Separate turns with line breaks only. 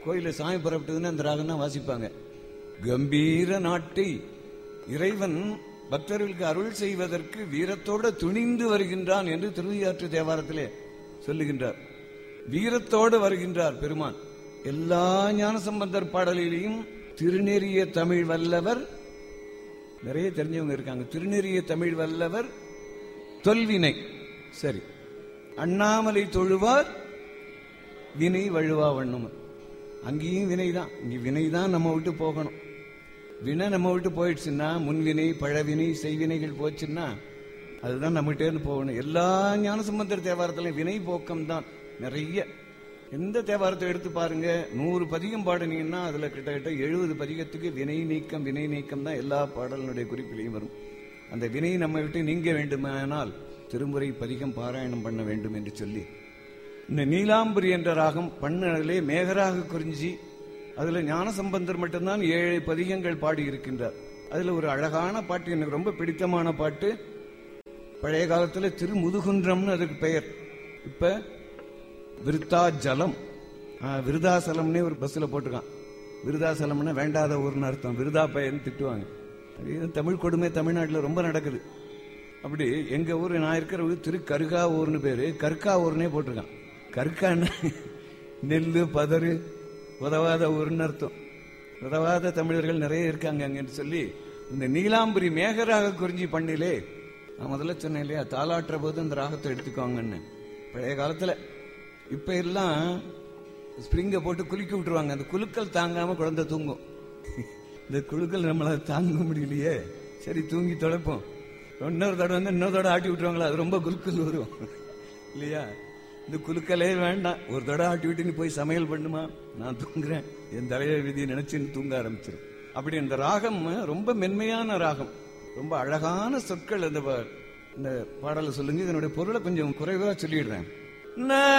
கோயில சாமி புறப்பட்டதுன்னு அந்த ராகம் தான் வாசிப்பாங்க கம்பீர நாட்டை இறைவன் பக்தர்களுக்கு அருள் செய்வதற்கு வீரத்தோட துணிந்து வருகின்றான் என்று திருவியாற்று தேவாரத்திலே சொல்லுகின்றார் வீரத்தோடு வருகின்றார் பெருமான் எல்லா ஞான சம்பந்தர் பாடலிலையும் திருநெறிய தமிழ் வல்லவர் நிறைய தெரிஞ்சவங்க இருக்காங்க திருநெறிய தமிழ் வல்லவர் தொல்வினை சரி அண்ணாமலை தொழுவார் வினை வழுவா வண்ணம் அங்கேயும் வினை தான் இங்க வினை தான் நம்ம விட்டு போகணும் வினை நம்ம விட்டு போயிடுச்சுன்னா முன்வினை பழவினை செய்வினைகள் போச்சுன்னா அதுதான் நம்மகிட்டே இருந்து போகணும் எல்லா ஞான சம்பந்தர் தேவாரத்திலும் வினை போக்கம் தான் நிறைய எந்த தேவாரத்தை எடுத்து பாருங்க நூறு பதிகம் பாடுனீங்கன்னா அதுல கிட்டத்தட்ட எழுபது பதிகத்துக்கு வினை நீக்கம் வினை நீக்கம் தான் எல்லா பாடலினுடைய குறிப்பிலையும் வரும் அந்த வினை நம்ம விட்டு நீங்க வேண்டுமானால் திருமுறை பதிகம் பாராயணம் பண்ண வேண்டும் என்று சொல்லி இந்த நீலாம்பரி என்ற ராகம் பண்ணலே மேகராக குறிஞ்சி அதுல ஞானசம்பந்தர் மட்டும்தான் ஏழு பதிகங்கள் பாடி இருக்கின்றார் அதுல ஒரு அழகான பாட்டு எனக்கு ரொம்ப பிடித்தமான பாட்டு பழைய காலத்துல திருமுதுகுன்றம்னு அதுக்கு பெயர் இப்ப விருத்தாஜலம் ஆஹ், விருதாசலம்னே ஒரு பஸ்ல போட்டிருக்கான் விருதாசலம்னா வேண்டாத ஊர்னு அர்த்தம் விருதா பையன் திட்டுவாங்க இது தமிழ் கொடுமை தமிழ்நாட்டுல ரொம்ப நடக்குது அப்படி எங்க ஊர் நான் இருக்கிற ஊர் திரு கருகா ஊர்னு பேரு கற்கா ஊர்னே போட்டிருக்கான் கற்கான்னு நெல்லு பதறு உதவாத ஊர்னு அர்த்தம் உதவாத தமிழர்கள் நிறைய இருக்காங்க அங்கன்னு சொல்லி இந்த நீலாம்பரி மேகராக குறிஞ்சி பண்ணிலே நான் முதல்ல சொன்னேன் இல்லையா தாளாட்டுற போது இந்த ராகத்தை எடுத்துக்கோங்கன்னு பழைய காலத்துல இப்ப எல்லாம் ஸ்ப்ரிங்க போட்டு குலுக்கி விட்டுருவாங்க அந்த குலுக்கல் தாங்காம குழந்தை தூங்கும் இந்த குழுக்கள் நம்மளால தாங்க முடியலையே சரி தூங்கி தொலைப்போம் இன்னொரு தடவை வந்து இன்னொரு தடவை ஆட்டி விட்டுருவாங்களா அது ரொம்ப குலுக்கல் வரும் இல்லையா இந்த குலுக்கலே வேண்டாம் ஒரு தடவை ஆட்டி விட்டு நீ போய் சமையல் பண்ணுமா நான் தூங்குறேன் என் தலைய விதியை நினைச்சுன்னு தூங்க ஆரம்பிச்சிடும் அப்படி இந்த ராகம் ரொம்ப மென்மையான ராகம் ரொம்ப அழகான சொற்கள் அந்த பா- இந்த பாடலை சொல்லுங்க இதனுடைய பொருளை கொஞ்சம் குறைவா சொல்லிடுறேன் ந